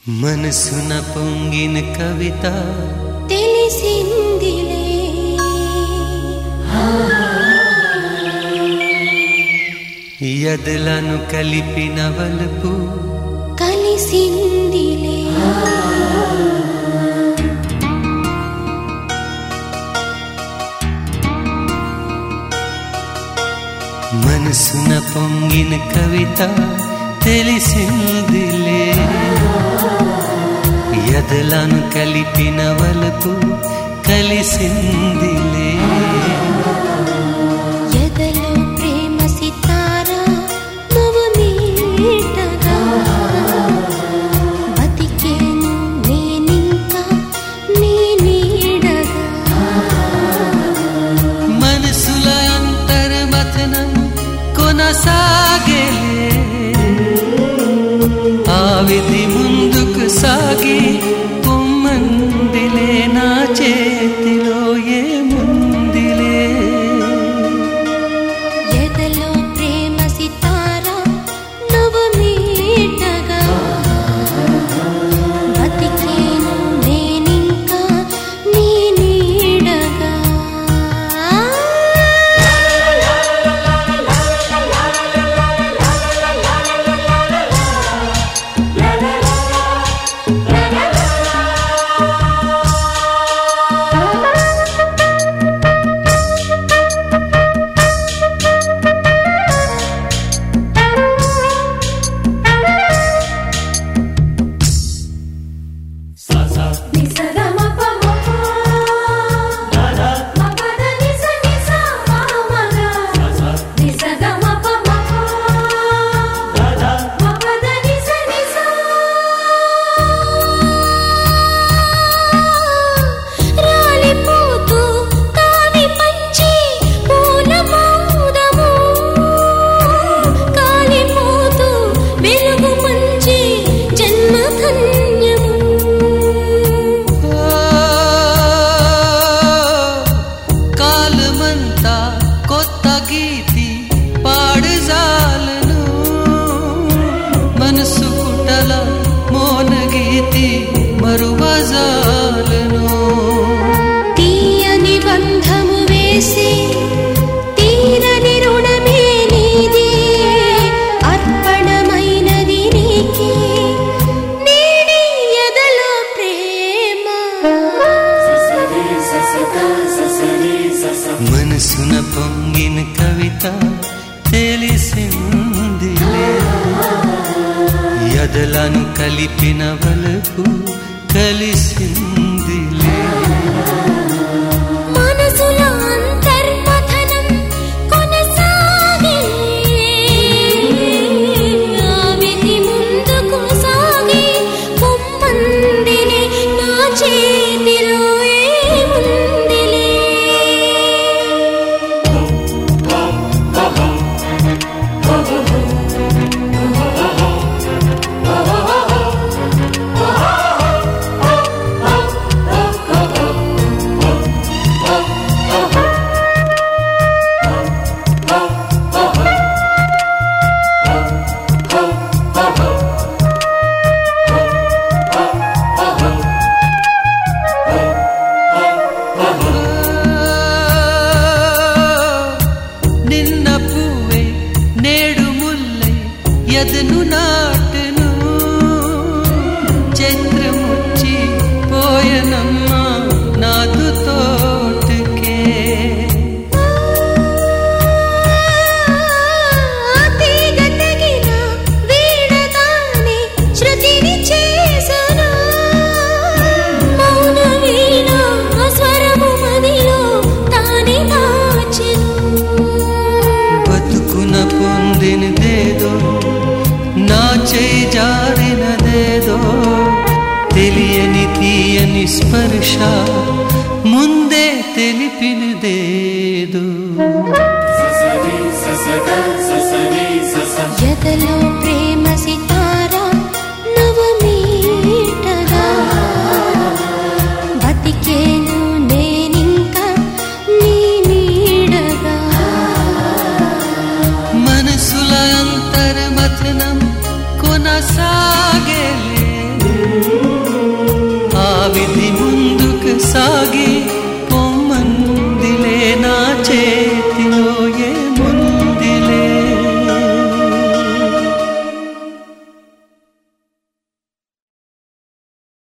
మనసున పొంగిన కవిత తెలిసిందిలే ఎదలను కలిపిన వలుపు కలిసిందిలే మనసున పొంగిన కవిత తెలిసిందిలే ఎదలను కలిపిన వలుపు కలిసిందిలే ఎదలో ప్రేమ సితార నువ్వు మీటగా బతికేను నేనింకా నీ నీడగా మనసుల అంతర్మథనం కొనసాగేలే ఆ విధి ముందుకు సాగి పొమ్మందిలే నా చేతిలో ఏముందిలే ఎదలో ప్రేమ సితార నువ్వు మీటగా బతికేను నేనింకా నీ నీడగా రాలిపోతూ కావి పంచి పూల మోదము కాలిపోతూ వెలుగు మంచి జన్మ ధన్యము కాలమంతా కొత్త గీతి పాడుజాలను మనసు కుటల మోన గీతి మరువజాలను తీయని బంధము వేసి తీరని రుణమే నీది అర్పణమైనది నీకే నేడి ఎదలో ప్రేమ మనసున పొంగిన కవిత తెలిసిందిలే ఎదలను కలిపిన వలపు కలిసిందిలే మనసులో అంతర్మథనం కొనసాగే ఆ విధి ముందుకు సాగి పొమ్మందిలే నా చేతిలో ఏముందిలే నిన్న పువ్వే నేడు ముల్లై ఎదను నాటను చైత్రముచ్చి పోయనమ్మ నాదు తోటకే తీగ తెగిన వీడదాని శృతిని చేసను మౌన వీణ స్వరము మదిలో తానే దాచెను బతుకున పొందినదేదో నా చేయి జారినదేదో తెలియని తీయని స్పర్శ ముందే తెలిపినదేదో ఎదలో ప్రేమ సితార నవమీటగా బతికేను నేనింకా నీ నీడగా మనసుల అంతర్మథనం కొనసాగేలే సాగి